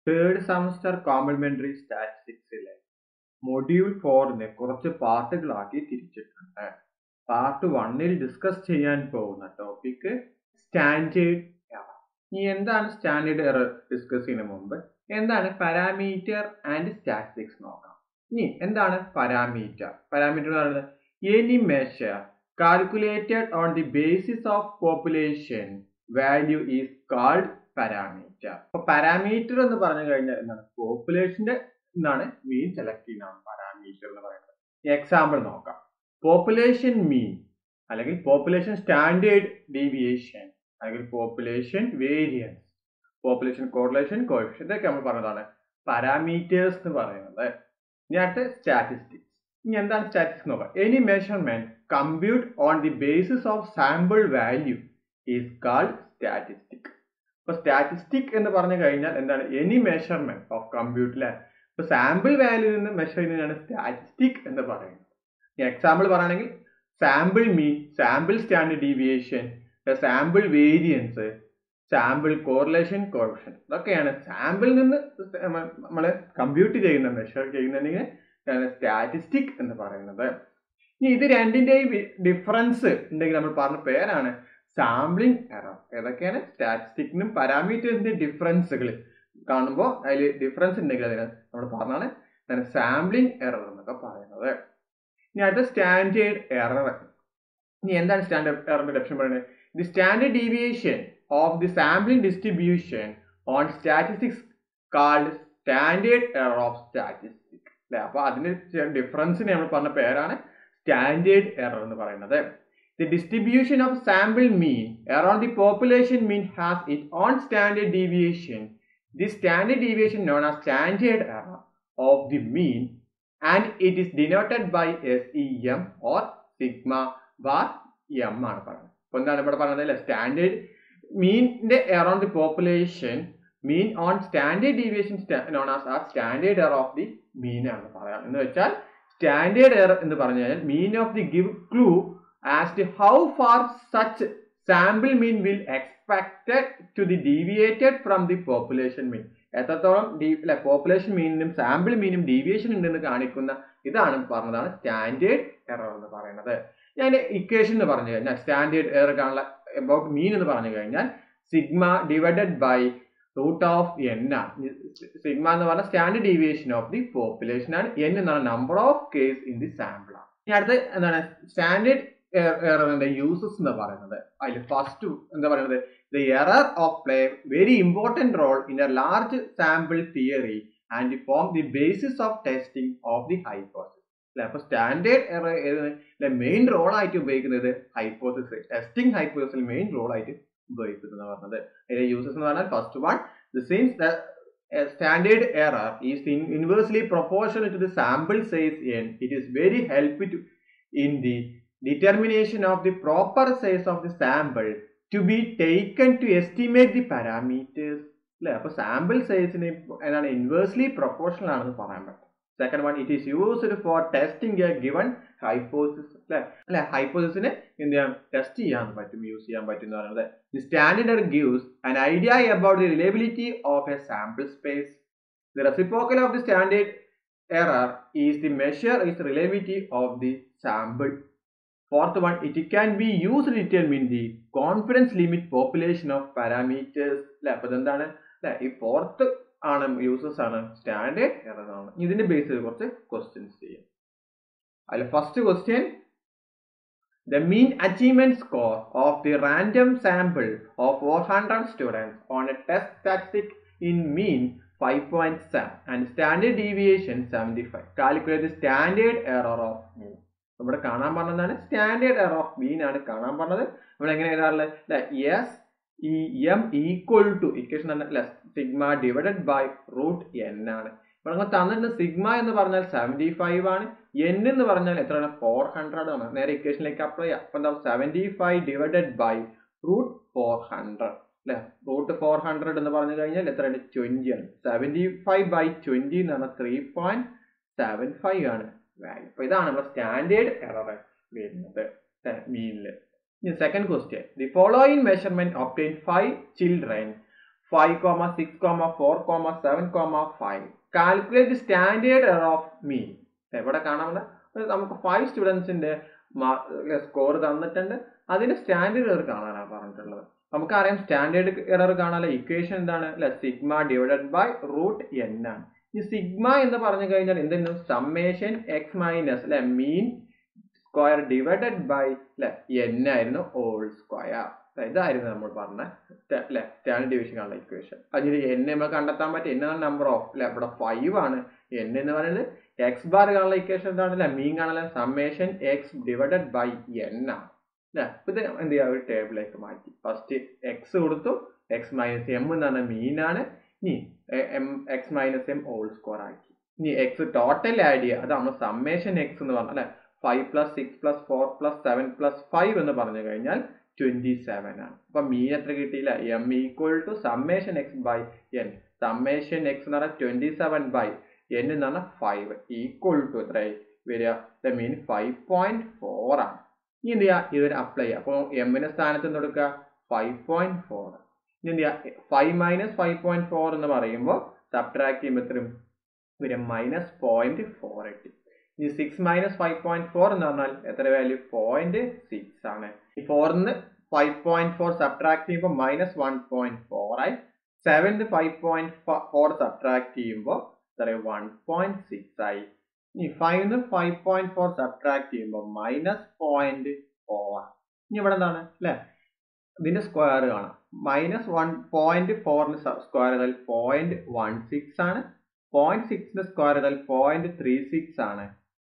Third semester complementary സ്റ്റാറ്റിസ്റ്റിക്സിലെ module ഫോറിനെ കുറച്ച് പാർട്ടുകളാക്കി തിരിച്ചിട്ടുണ്ട് പാർട്ട് വണ്ണിൽ ഡിസ്കസ് ചെയ്യാൻ പോകുന്ന ടോപ്പിക് സ്റ്റാൻഡേർഡ് എറർ ഇനി എന്താണ് സ്റ്റാൻഡേർഡ് എറർ ഡിസ്കസ് ചെയ്യുന്ന മുമ്പ് എന്താണ് പാരാമീറ്റർ ആൻഡ് സ്റ്റാറ്റിസ്റ്റിക്സ് നോക്കാം ഇനി എന്താണ് പാരാമീറ്റർ പാരാമീറ്റർ എന്ന് പറയുന്നത് any measure calculated on the basis of population value is called parameter അപ്പൊ പാരാമീറ്റർ എന്ന് പറഞ്ഞു കഴിഞ്ഞാൽ എന്താണ് പോപ്പുലേഷന്റെ എന്താണ് മീൻ സെലക്ട് ചെയ്യുന്നതാണ് പാരാമീറ്റർ എന്ന് പറയുന്നത് എക്സാമ്പിൾ നോക്കാം പോപ്പുലേഷൻ മീൻ അല്ലെങ്കിൽ പോപ്പുലേഷൻ സ്റ്റാൻഡേർഡ് ഡീവിയേഷൻ അല്ലെങ്കിൽ population variance population correlation coefficient ഇതൊക്കെ നമ്മൾ പറഞ്ഞതാണ് പാരാമീറ്റേഴ്സ് എന്ന് പറയുന്നത് ഇനി അടുത്ത സ്റ്റാറ്റിസ്റ്റിക്സ് ഇനി എന്താണ് സ്റ്റാറ്റിസ്റ്റിക്സ് നോക്കാം any measurement compute on the basis of sample value is called statistic ഇപ്പൊ സ്റ്റാറ്റിസ്റ്റിക് എന്ന് പറഞ്ഞു കഴിഞ്ഞാൽ എന്താണ് എനി മെഷർമെന്റ് ഓഫ് കമ്പ്യൂട്ടിലെ ഇപ്പൊ സാമ്പിൾ വാല്യൂ നിന്ന് മെഷർ ചെയ്യുന്നതാണ് സ്റ്റാറ്റിസ്റ്റിക് എന്ന് പറയുന്നത് എക്സാമ്പിൾ പറയുകയാണെങ്കിൽ sample mean sample standard deviation sample variance sample correlation കോർഷൻ ഇതൊക്കെയാണ് സാമ്പിളിൽ നിന്ന് നമ്മൾ കമ്പ്യൂട്ട് ചെയ്യുന്ന മെഷർ ചെയ്യുന്നതിന് സ്റ്റാറ്റിസ്റ്റിക് എന്ന് പറയുന്നത് ഇനി ഇത് രണ്ടിന്റെയും ഡിഫറൻസ് ഉണ്ടെങ്കിൽ നമ്മൾ പറഞ്ഞ പേരാണ് സാമ്പിളിംഗ് എറർ ഏതൊക്കെയാണ് സ്റ്റാറ്റിസ്റ്റിക്കിനും പാരാമീറ്റേഴ്സിന്റെ ഡിഫറൻസുകൾ കാണുമ്പോൾ അതിൽ ഡിഫറൻസ് ഉണ്ടെങ്കിൽ അതിന് നമ്മൾ പറഞ്ഞാണ് സാമ്പിളിംഗ് എറർ എന്നൊക്കെ പറയുന്നത് ഇനി അടുത്ത സ്റ്റാൻഡേർഡ് എറർ ഇനി എന്താണ് സ്റ്റാൻഡേർഡ് എററിന്റെ ഡെഫിഷൻ പറയുന്നത് the standard deviation of the sampling distribution on statistics called standard error of statistic അല്ലെ അപ്പൊ അതിന് ഡിഫറൻസിന് നമ്മൾ പറഞ്ഞ പേരാണ് സ്റ്റാൻഡേർഡ് എറർ എന്ന് പറയുന്നത് the distribution of sample mean around the population mean has it on standard deviation the standard deviation known a standard error of the mean and it is denoted by S E M or sigma bar M ആണ് പറയുന്നത് അപ്പൊ എന്താണ് ഇവിടെ പറയുന്നത് അല്ലെ standard മീനിന്റെ around the population mean on standard deviation known as a standard error of the mean ആണ് പറയാം എന്ന് വെച്ചാൽ സ്റ്റാൻഡേർഡ് എറർ എന്ന് പറഞ്ഞു കഴിഞ്ഞാൽ mean of the give clue as to how far such sample mean will expected to the deviated from the population mean എത്രത്തോളം ഡീ അല്ലെ പോപ്പുലേഷൻ മീനിനും സാമ്പിൾ മീനും ഡീവിയേഷൻ ഉണ്ടെന്ന് കാണിക്കുന്ന ഇതാണ് പറഞ്ഞതാണ് സ്റ്റാൻഡേർഡ് എറർ എന്ന് പറയുന്നത് ഞാൻ ഇക്വേഷൻ എന്ന് പറഞ്ഞു കഴിഞ്ഞാൽ സ്റ്റാൻഡേർഡ് എറർ കാണുന്ന അബൌട്ട് മീൻ എന്ന് പറഞ്ഞു കഴിഞ്ഞാൽ sigma divided by root of N ആണ് സിഗ്മ എന്ന് പറഞ്ഞാൽ standard deviation of the population ആണ് എൻ എന്നാണ് number of case in the sample ആണ് ഇനി അടുത്ത് എന്താണ് സ്റ്റാൻഡേർഡ് എററിന്റെ യൂസസ് എന്ന് പറയുന്നത് അതിൽ ഫസ്റ്റ് എന്താ പറയുന്നത് the error of play very important role in a large sample theory and form the basis of testing of the hypothesis അല്ലെ അപ്പൊ സ്റ്റാൻഡേർഡ് എറർ ഏത് മെയിൻ റോൾ ആയിട്ട് ഉപയോഗിക്കുന്നത് ഹൈപ്പോസിസ് ടെസ്റ്റിംഗ് ഹൈപ്പോസിസിൽ മെയിൻ റോൾ ആയിട്ട് ഉപയോഗിക്കുന്നത് പറഞ്ഞത് അതിന്റെ യൂസസ് എന്ന് പറഞ്ഞാൽ first one the since standard error is inversely proportional to the sample size N it is very help to in the determination of the proper size of the sample to be taken to estimate the parameters അല്ലെ അപ്പൊ sample സൈസിന് എന്താണ് inversely proportional ആണെന്ന് പറയാൻ പറ്റും second one it is used for testing a given hypothesis അല്ലെ അല്ലെ ഹൈപ്പോസിസിനെ എന്ത് ചെയ്യാൻ ടെസ്റ്റ് ചെയ്യാൻ പറ്റും യൂസ് ചെയ്യാൻ പറ്റും എന്ന് പറയുന്നത് the standard gives an idea about the reliability of a sample space the reciprocal of the standard error is the measure is reliability of the sample Fourth one, it can be used to determine the confidence limit population of parameters. അല്ലെ അപ്പൊ ഇതെന്താണ് അല്ലെ ഈ fourth ആണ് uses ആണ് standard error ആണ് ഇതിന്റെ base ചെയ്ത് കുറച്ച് ക്വസ്റ്റ്യൻസ് ചെയ്യാം അതിൽ first question the mean achievement score of the random sample of four hundred students on a test statistic in mean five point seven and standard deviation seventy five calculate standard error of mean ഇവിടെ കാണാൻ പറഞ്ഞതാണ് standard error of mean ആണ് കാണാൻ പറഞ്ഞത് നമ്മൾ എങ്ങനെ എഴുതാറുള്ളത് അല്ലെ S E M equal to equation തന്നെ sigma divided by root N ആണ് ഇവിടെ നമ്മൾ തന്നിട്ടുണ്ട് സിഗ്മ എന്ന് പറഞ്ഞാൽ സെവൻറ്റി ഫൈവ് ആണ് എൻ എന്ന് പറഞ്ഞാൽ എത്രയാണ് ഫോർ ഹൺഡ്രഡ് ആണ് നേരെ ഇക്വേഷനിലേക്ക് അപ്ലൈ ചെയ്യാം അപ്പൊ എന്താ seventy five divided by root four hundred അല്ലെ റൂട്ട് ഫോർ ഹൺഡ്രഡ് എന്ന് പറഞ്ഞു കഴിഞ്ഞാൽ എത്രയാണ് ട്വന്റി ആണ് സെവൻറ്റി ഫൈവ് ബൈ ട്വന്റി എന്ന് പറഞ്ഞാൽ ത്രീ പോയിന്റ് സെവൻ ഫൈവ് ആണ് വാല്യൂ അപ്പൊ ഇതാണ് നമ്മുടെ സ്റ്റാൻഡേർഡ് എറർ വരുന്നത് മീനില് second question the following measurement obtain five children five comma six comma four comma seven comma five calculate standard error of mean എവിടെ കാണാമെന്ന് നമുക്ക് ഫൈവ് സ്റ്റുഡൻസിന്റെ സ്കോർ തന്നിട്ടുണ്ട് അതിന്റെ സ്റ്റാൻഡേർഡ് എറർ കാണാനാണ് പറഞ്ഞിട്ടുള്ളത് നമുക്കറിയാം സ്റ്റാൻഡേർഡ് എറർ കാണാനുള്ള ഇക്വേഷൻ എന്താണ് അല്ലെ sigma divided by root N ആണ് ഈ സിഗ്മ എന്ന് പറഞ്ഞു കഴിഞ്ഞാൽ എന്തെങ്കിലും സമ്മേഷൻ എക്സ് മൈനസ് അല്ലെ മീൻ സ്ക്വയർ ഡിവൈഡഡ് ബൈ അല്ലെ എൻ ആയിരുന്നു ഓൾ സ്ക്വയർ ഇതായിരുന്നു നമ്മൾ പറഞ്ഞ അല്ലെ സ്റ്റാൻഡേർഡ് ഡിവിഷൻ കാണുന്ന ഇക്വേഷൻ അതിൽ എൻ നമ്മൾ കണ്ടെത്താൻ പറ്റും എന്നാണ് നമ്പർ ഓഫ് അല്ലെ ഇവിടെ ഫൈവ് ആണ് എൻ എന്ന് പറയുന്നത് എക്സ് ബാർ കാണുന്ന ഇക്വേഷൻ എന്താണ് അല്ലെ മീൻ കാണുന്ന summation X divided by N ആണ് അല്ലെ ഇത് എന്ത് ചെയ്യുക ഒരു ടേബിളിലേക്ക് മാറ്റി ഫസ്റ്റ് എക്സ് കൊടുത്തു എക്സ് മൈനസ് എം എന്ന് പറഞ്ഞ മീനാണ് ഇനി M X minus M whole square ആക്കി ഇനി എക്സ് ടോട്ടൽ ആഡ് ചെയ്യുക അത് നമ്മൾ സമ്മേഷൻ എക്സ് എന്ന് പറഞ്ഞാൽ അല്ലെ five plus six plus four plus seven plus five എന്ന് പറഞ്ഞു കഴിഞ്ഞാൽ ട്വന്റി സെവൻ ആണ് അപ്പൊ മീൻ എത്ര കിട്ടിയില്ല M equal to summation X by N summation X എന്ന് പറഞ്ഞാൽ ട്വന്റി സെവൻ ബൈ എൻ എന്ന് പറഞ്ഞാൽ ഫൈവ് ഈക്വൽ ടു എത്രയായി വരിക the mean five point four ആണ് ഇനി എന്ത് ചെയ്യുക ഇതൊരു അപ്ലൈ ചെയ്യുക അപ്പോൾ എമ്മിന്റെ സ്ഥാനത്ത് നിന്ന് കൊടുക്കുക ഫൈവ് പോയിന്റ് ഫോർ ഇനി എന്ത് ചെയ്യുക five minus five point four എന്ന് പറയുമ്പോൾ സബ്ട്രാക്ട് ചെയ്യുമ്പോൾ എത്രയും വരും മൈനസ് പോയിന്റ് ഫോർ എട്ടി ഇനി six minus five point four എന്ന് പറഞ്ഞാൽ എത്ര വാല്യൂ പോയിന്റ് സിക്സ് ആണ് ഈ ഫോറിന്ന് ഫൈവ് പോയിന്റ് ഫോർ സബ്ട്രാക്ട് ചെയ്യുമ്പോൾ മൈനസ് വൺ പോയിന്റ് ഫോർ ആയി seventh five point four subtract ചെയ്യുമ്പോൾ എത്ര വൺ പോയിന്റ് സിക്സ് ആയി ഇനി five five point four subtract ചെയ്യുമ്പോൾ മൈനസ് പോയിന്റ് ഫോർ ഇനി ഇവിടെ എന്താണ് അല്ലെ ഇതിന്റെ സ്ക്വയർ കാണാം മൈനസ് വൺ പോയിന്റ് ഫോറിന് സ്ക്വയർ ചെയ്താൽ പോയിന്റ് വൺ സിക്സ് ആണ് പോയിന്റ് സിക്സിന്റെ സ്ക്വയർ ചെയ്താൽ പോയിന്റ് ത്രീ സിക്സ് ആണ്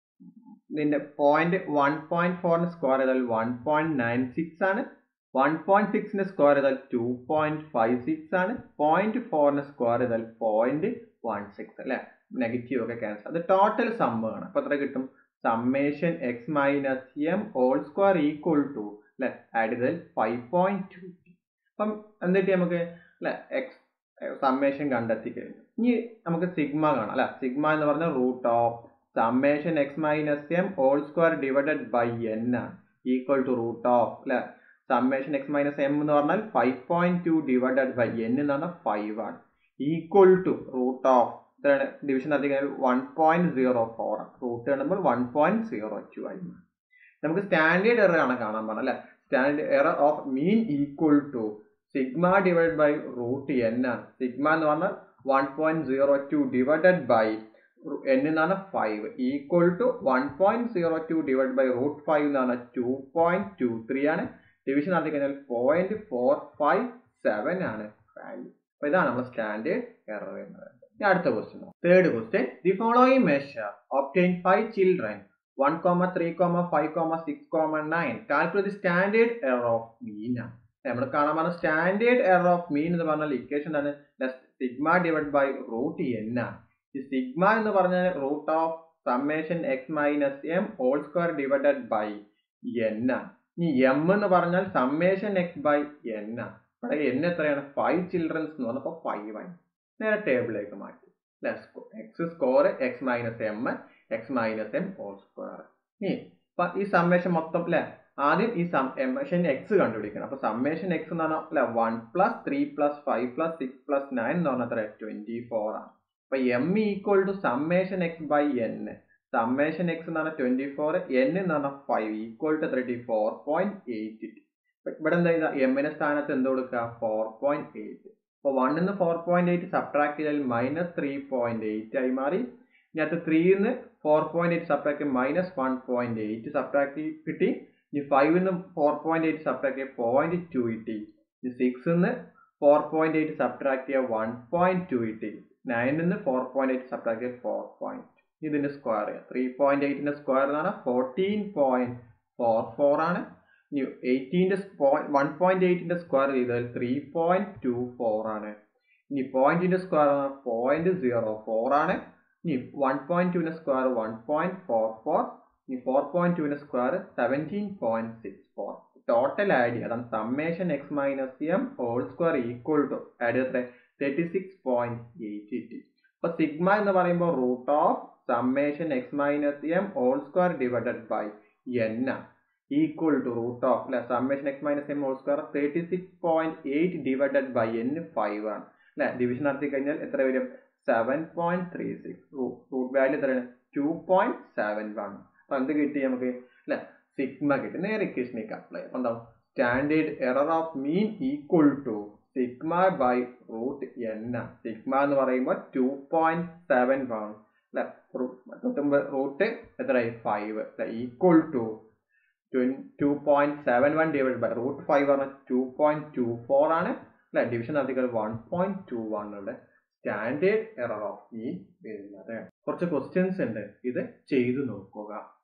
ഇതിന്റെ പോയിന്റ് വൺ പോയിന്റ് ഫോറിന് സ്ക്വയർ ചെയ്താൽ വൺ പോയിന്റ് നയൻ സിക്സ് ആണ് വൺ പോയിന്റ് സിക്സിന് സ്ക്വയർ ചെയ്താൽ ടു പോയിന്റ് ഫൈവ് സിക്സ് ആണ് പോയിന്റ് ഫോറിന് സ്ക്വയർ ചെയ്താൽ പോയിന്റ് വൺ സിക്സ് അല്ലെ നെഗറ്റീവ് ഒക്കെ ക്യാൻസൽ അത് ടോട്ടൽ സമ്മ് ആണ് അപ്പൊ എത്ര കിട്ടും summation X minus M whole square equal to അല്ലെ ആഡ് ചെയ്താൽ ഫൈവ് പോയിന്റ് ടു അപ്പം എന്നിട്ട് നമുക്ക് അല്ലെ എക്സ് സമ്മേഷൻ കണ്ടെത്തി കഴിഞ്ഞു ഇനി നമുക്ക് സിഗ്മ കാണാം അല്ലെ സിഗ്മ എന്ന് പറഞ്ഞാൽ root of summation X minus M whole square divided by N ആണ് ഈക്വൽ ടു റൂട്ട് ഓഫ് അല്ലെ സമ്മേഷൻ എക്സ് മൈനസ് എം എന്ന് പറഞ്ഞാൽ five point two divided by n എന്ന് പറഞ്ഞാൽ ഫൈവ് ആണ് ഈക്വൽ ടു റൂട്ട് ഓഫ് ഇത്രയാണ് ഡിവിഷൻ നടത്തി കഴിഞ്ഞാൽ വൺ പോയിന്റ് സീറോ ഫോർ ആണ് റൂട്ട് കാണുമ്പോൾ വൺ പോയിന്റ് സീറോ ടു ആയി നമുക്ക് സ്റ്റാൻഡേർഡ് എറർ ആണ് കാണാൻ പറഞ്ഞത് അല്ലെ standard error of mean equal to sigma divide by root N ആണ് സിഗ്മ എന്ന് പറഞ്ഞാൽ one point zero two divided by n എന്നാണ് five equal to one point zero two divide by root five എന്നാണ് two point two three ആണ് division നടത്തി കഴിഞ്ഞാൽ point four five seven ആണ് value അപ്പൊ ഇതാണ് നമ്മുടെ സ്റ്റാൻഡേർഡ് എറർ വരുന്നത് ഇനി അടുത്ത question third question the following measure obtain five children one comma three comma five comma six comma nine calculate standard error of mean ആണ് നമ്മൾ കാണാൻ പറഞ്ഞ സ്റ്റാൻഡേർഡ് എറർ ഓഫ് മീൻ എന്ന് പറഞ്ഞാൽ ഇക്വേഷൻ ആണ് sigma divide by root N ആണ് ഈ sigma എന്ന് പറഞ്ഞാൽ root of summation X minus m whole square divided by N ആണ് ഇനി എം എന്ന് പറഞ്ഞാൽ സമ്മേഷൻ എക്സ് ബൈ എൻ ആണ് ഇവിടെ എൻ എത്രയാണ് ഫൈവ് ചിൽഡ്രൻസ് എന്ന് പറഞ്ഞപ്പോൾ ഫൈവ് ആയി നേരെ ടേബിളിലേക്ക് മാറ്റി x score x minus m X minus m whole square ഇനി ഈ സമ്മേഷൻ മൊത്തം അല്ലെ ആദ്യം ഈ സമ്മേഷൻ എക്സ് കണ്ടുപിടിക്കണം അപ്പൊ സമ്മേഷൻ എക്സ് എന്ന് പറഞ്ഞാൽ അല്ലെ one plus three plus five plus six plus nine എന്ന് പറഞ്ഞാൽ എത്ര ട്വന്റി ഫോർ ആണ് അപ്പൊ m equal to summation X by N summation X എന്ന് പറഞ്ഞാൽ ട്വന്റി ഫോർ എൻ എന്ന് പറഞ്ഞാൽ five equal to thirty four point eight ഇവിടെ എന്താ ചെയ്താ എമ്മിന്റെ സ്ഥാനത്ത് എന്ത് കൊടുക്കുക ഫോർ പോയിന്റ് എയ്റ്റ് അപ്പൊ വണ്ണിന്ന് ഫോർ പോയിന്റ് എയ്റ്റ് സബ്ട്രാക്ട് ചെയ്താൽ മൈനസ് ത്രീ പോയിന്റ് എയ്റ്റ് ആയി മാറി ഇനി അത് ത്രീന്ന് four point eight subtract minus one point eight subtract കിട്ടി ഇനി ഫൈവിന്ന് ഫോർ പോയിന്റ് എയ്റ്റ് സബ്ട്രാക്ട് ചെയ്യുക പോയിന്റ് ടു കിട്ടി ഇനി സിക്സിന്ന് ഫോർ പോയിന്റ് എയ്റ്റ് സബ്ട്രാക്ട് ചെയ്യുക വൺ പോയിന്റ് ടു കിട്ടി നയനിന്ന് ഫോർ പോയിന്റ് എയ്റ്റ് സബ്ട്രാക്ട് ചെയ്യുക ഫോർ പോയിന്റ് ഇതിന്റെ സ്ക്വയർ ചെയ്യുക ത്രീ പോയിന്റ് എയ്റ്റിന്റെ സ്ക്വയർ എന്ന് പറഞ്ഞാൽ ഫോർട്ടീൻ പോയിന്റ് ഫോർ ഫോർ ആണ് ഇനി എയ്റ്റീൻ്റെ വൺ പോയിന്റ് എയ്റ്റിന്റെ സ്ക്വയർ ചെയ്താൽ ത്രീ പോയിന്റ് ടു ഫോർ ആണ് ഇനി പോയിന്റിന്റെ സ്ക്വയർ പോയിന്റ് സീറോ ഫോർ ആണ് ഇനി വൺ പോയിന്റ് ടുവിന്റെ square one point four four ഇനി ഫോർ പോയിന്റ് ടുവിന്റെ square seventeen point six four total add ചെയ്യുക അതാണ് summation X minus m whole square equal to add ചെയ്ത thirty six point eight eight അപ്പൊ sigma എന്ന് പറയുമ്പോൾ root of summation X minus m whole square divided by N ആണ് equal to root of അല്ലെ summation X minus m whole square thirty six point eight divided by n five ആണ് അല്ലെ division നടത്തി കഴിഞ്ഞാൽ എത്ര വരും seven point three six root value എത്രയാണ് two point seven one അപ്പൊ എന്ത് കിട്ടി നമുക്ക് അല്ലെ സിഗ്മ കിട്ടി നേരെ ഇക്വേഷനിലേക്ക് അപ്ലൈ അപ്പൊ എന്താ standard error of mean equal to sigma by root N ആണ് സിഗ്മ എന്ന് പറയുമ്പോൾ ടു പോയിന്റ് സെവൻ വൺ അല്ലെ റൂട്ട് എത്രയായി ഫൈവ് അല്ലെ equal to two point seven one divide by root five പറഞ്ഞാൽ ടു പോയിന്റ് ടു ഫോർ ആണ് അല്ലെ division നടത്തിക്കൾ വൺ പോയിന്റ് ടു വൺ ഉണ്ട് സ്റ്റാൻഡേർഡ് എറർ ഓഫ് മീൻ വരുന്നത് കുറച്ച് ക്വസ്റ്റ്യൻസ് ഉണ്ട് ഇത് ചെയ്തു നോക്കുക